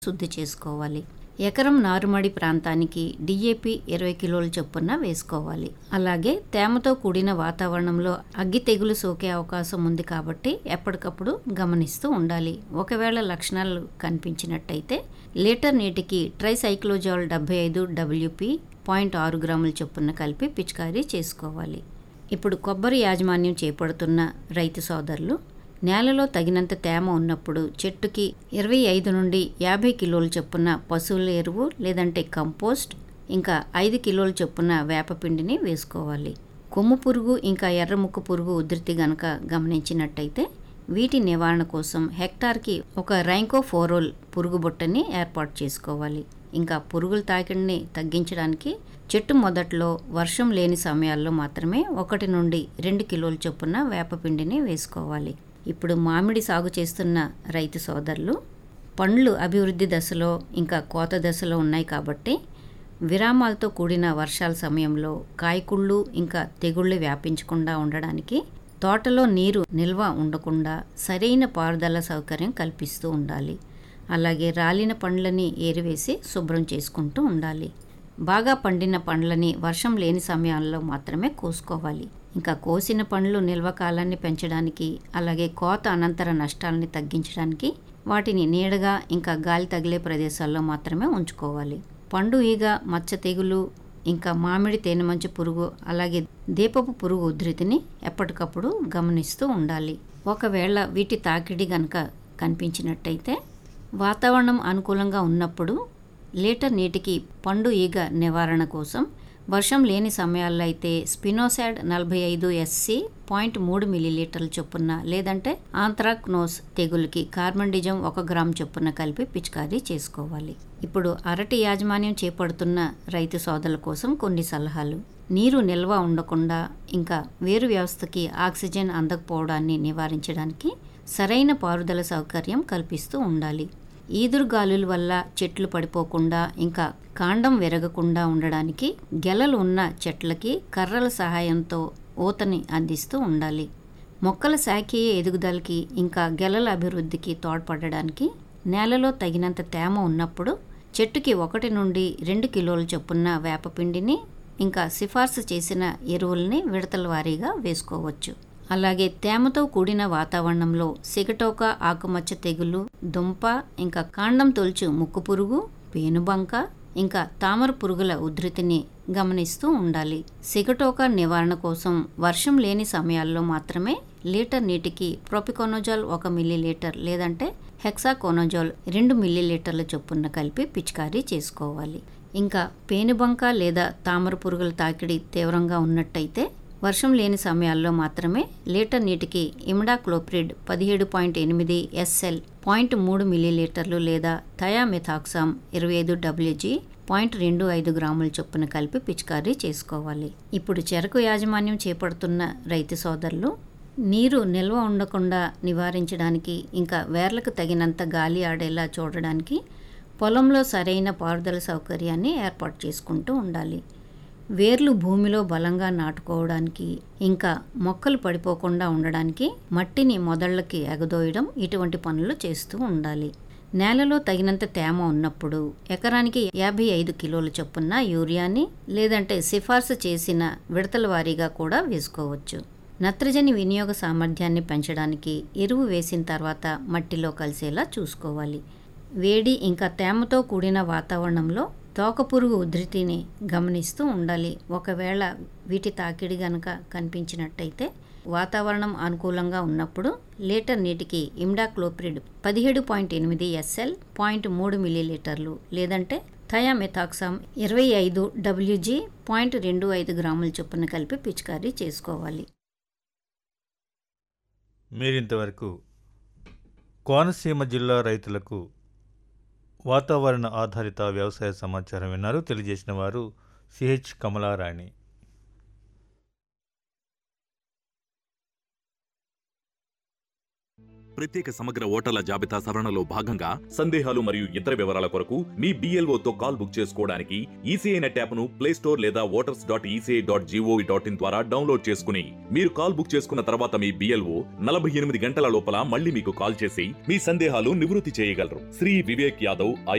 శుద్ధి చేసుకోవాలి ఎకరం నారుమడి ప్రాంతానికి డిఏపి ఇరవై కిలోల చొప్పున వేసుకోవాలి అలాగే తేమతో కూడిన వాతావరణంలో అగ్గి తెగులు సోకే అవకాశం ఉంది కాబట్టి ఎప్పటికప్పుడు గమనిస్తూ ఉండాలి ఒకవేళ లక్షణాలు కనిపించినట్టయితే లీటర్ నీటికి ట్రైసైక్లోజాల్ డెబ్బై ఐదు డబ్ల్యూపి పాయింట్ ఆరు గ్రాముల చొప్పున కలిపి పిచికారీ చేసుకోవాలి ఇప్పుడు కొబ్బరి యాజమాన్యం చేపడుతున్న రైతు సోదరులు నేలలో తగినంత తేమ ఉన్నప్పుడు చెట్టుకి ఇరవై ఐదు నుండి యాభై కిలోల చొప్పున పశువుల ఎరువు లేదంటే కంపోస్ట్ ఇంకా ఐదు కిలోల చొప్పున వేపపిండిని వేసుకోవాలి కొమ్ము పురుగు ఇంకా ఎర్రముక్కు పురుగు ఉధృతి గనక గమనించినట్టయితే వీటి నివారణ కోసం హెక్టార్కి ఒక రైంకోఫోరోల్ పురుగు బుట్టని ఏర్పాటు చేసుకోవాలి ఇంకా పురుగుల తాకిడిని తగ్గించడానికి చెట్టు మొదట్లో వర్షం లేని సమయాల్లో మాత్రమే ఒకటి నుండి రెండు కిలోల చొప్పున వేపపిండిని వేసుకోవాలి ఇప్పుడు మామిడి సాగు చేస్తున్న రైతు సోదరులు పండ్లు అభివృద్ధి దశలో ఇంకా కోత దశలో ఉన్నాయి కాబట్టి విరామాలతో కూడిన వర్షాల సమయంలో కాయకుళ్ళు ఇంకా తెగుళ్ళు వ్యాపించకుండా ఉండడానికి తోటలో నీరు నిల్వ ఉండకుండా సరైన పారుదల సౌకర్యం కల్పిస్తూ ఉండాలి అలాగే రాలిన పండ్లని ఏరివేసి శుభ్రం చేసుకుంటూ ఉండాలి బాగా పండిన పండ్లని వర్షం లేని సమయాల్లో మాత్రమే కోసుకోవాలి ఇంకా కోసిన పండ్లు నిల్వ కాలాన్ని పెంచడానికి అలాగే కోత అనంతర నష్టాలని తగ్గించడానికి వాటిని నీడగా ఇంకా గాలి తగిలే ప్రదేశాల్లో మాత్రమే ఉంచుకోవాలి పండు ఈగ మచ్చ తెగులు ఇంకా మామిడి తేనెమంచు పురుగు అలాగే దీపపు పురుగు ఉధృతిని ఎప్పటికప్పుడు గమనిస్తూ ఉండాలి ఒకవేళ వీటి తాకిడి గనక కనిపించినట్టయితే వాతావరణం అనుకూలంగా ఉన్నప్పుడు లీటర్ నీటికి పండు ఈగ నివారణ కోసం వర్షం లేని సమయాల్లో అయితే స్పినోసాడ్ నలభై ఐదు ఎస్సి పాయింట్ మూడు మిల్లీలీటర్ల చొప్పున లేదంటే ఆంథ్రాక్నోస్ తెగులుకి కార్బండిజం ఒక గ్రామ్ చొప్పున కలిపి పిచికారీ చేసుకోవాలి ఇప్పుడు అరటి యాజమాన్యం చేపడుతున్న రైతు సోదరుల కోసం కొన్ని సలహాలు నీరు నిల్వ ఉండకుండా ఇంకా వేరు వ్యవస్థకి ఆక్సిజన్ అందకపోవడాన్ని నివారించడానికి సరైన పారుదల సౌకర్యం కల్పిస్తూ ఉండాలి ఈదురుగాలుల వల్ల చెట్లు పడిపోకుండా ఇంకా కాండం విరగకుండా ఉండడానికి గెలలు ఉన్న చెట్లకి కర్రల సహాయంతో ఊతని అందిస్తూ ఉండాలి మొక్కల శాఖీయ ఎదుగుదలకి ఇంకా గెలల అభివృద్ధికి తోడ్పడడానికి నేలలో తగినంత తేమ ఉన్నప్పుడు చెట్టుకి ఒకటి నుండి రెండు కిలోల చొప్పున వేపపిండిని ఇంకా సిఫార్సు చేసిన ఎరువుల్ని విడతల వారీగా వేసుకోవచ్చు అలాగే తేమతో కూడిన వాతావరణంలో సిగటోక ఆకుమచ్చ తెగులు దుంప ఇంకా కాండం తొలుచు ముక్కు పురుగు పేనుబంక ఇంకా తామర పురుగుల ఉధృతిని గమనిస్తూ ఉండాలి సిగటోక నివారణ కోసం వర్షం లేని సమయాల్లో మాత్రమే లీటర్ నీటికి ప్రొపికోనోజాల్ ఒక మిల్లీలీటర్ లేదంటే హెక్సాకోనోజాల్ రెండు మిల్లీలీటర్ల చొప్పున కలిపి పిచికారీ చేసుకోవాలి ఇంకా పేనుబంక లేదా తామర పురుగుల తాకిడి తీవ్రంగా ఉన్నట్టయితే వర్షం లేని సమయాల్లో మాత్రమే లీటర్ నీటికి ఇమిడాక్లోప్రిడ్ పదిహేడు పాయింట్ ఎనిమిది ఎస్ఎల్ పాయింట్ మూడు మిల్లీలీటర్లు లేదా థయామెథాక్సామ్ ఇరవై ఐదు డబ్ల్యూజీ పాయింట్ రెండు ఐదు గ్రాముల చొప్పున కలిపి పిచికారీ చేసుకోవాలి ఇప్పుడు చెరకు యాజమాన్యం చేపడుతున్న రైతు సోదరులు నీరు నిల్వ ఉండకుండా నివారించడానికి ఇంకా వేర్లకు తగినంత గాలి ఆడేలా చూడడానికి పొలంలో సరైన పారుదల సౌకర్యాన్ని ఏర్పాటు చేసుకుంటూ ఉండాలి వేర్లు భూమిలో బలంగా నాటుకోవడానికి ఇంకా మొక్కలు పడిపోకుండా ఉండడానికి మట్టిని మొదళ్ళకి ఎగదోయడం ఇటువంటి పనులు చేస్తూ ఉండాలి నేలలో తగినంత తేమ ఉన్నప్పుడు ఎకరానికి యాభై ఐదు కిలోల చొప్పున యూరియాని లేదంటే సిఫార్సు చేసిన విడతల వారీగా కూడా వేసుకోవచ్చు నత్రజని వినియోగ సామర్థ్యాన్ని పెంచడానికి ఎరువు వేసిన తర్వాత మట్టిలో కలిసేలా చూసుకోవాలి వేడి ఇంకా తేమతో కూడిన వాతావరణంలో తోకపురుగు ఉధృతిని గమనిస్తూ ఉండాలి ఒకవేళ వీటి తాకిడి గనక కనిపించినట్టయితే వాతావరణం అనుకూలంగా ఉన్నప్పుడు లీటర్ నీటికి ఇమ్డాక్లోప్రిడ్ పదిహేడు పాయింట్ ఎనిమిది ఎస్ఎల్ పాయింట్ మూడు మిల్లీలీటర్లు లేదంటే థయామెథాక్సామ్ ఇరవై ఐదు డబ్ల్యూజీ పాయింట్ రెండు ఐదు గ్రాముల చొప్పున కలిపి పిచికారీ చేసుకోవాలి మీరింతవరకు కోనసీమ జిల్లా రైతులకు వాతావరణ ఆధారిత వ్యవసాయ సమాచారం విన్నారు తెలియజేసిన వారు సిహెచ్ కమలారాణి ప్రత్యేక సమగ్ర ఓటర్ల జాబితా సవరణలో భాగంగా సందేహాలు మరియు ఇతర వివరాల కొరకు మీ BLO తో కాల్ బుక్ చేసుకోవడానికి ఈసీఐ నెట్ యాప్ను ప్లే స్టోర్ లేదా voters dot ECI dot gov dot in ద్వారా డౌన్లోడ్ చేసుకుని మీరు కాల్ బుక్ చేసుకున్న తర్వాత మీ బిఎల్ఓ నలభై ఎనిమిది గంటల లోపల మళ్ళీ మీకు కాల్ చేసి మీ సందేహాలు నివృత్తి చేయగలరు శ్రీ వివేక్ యాదవ్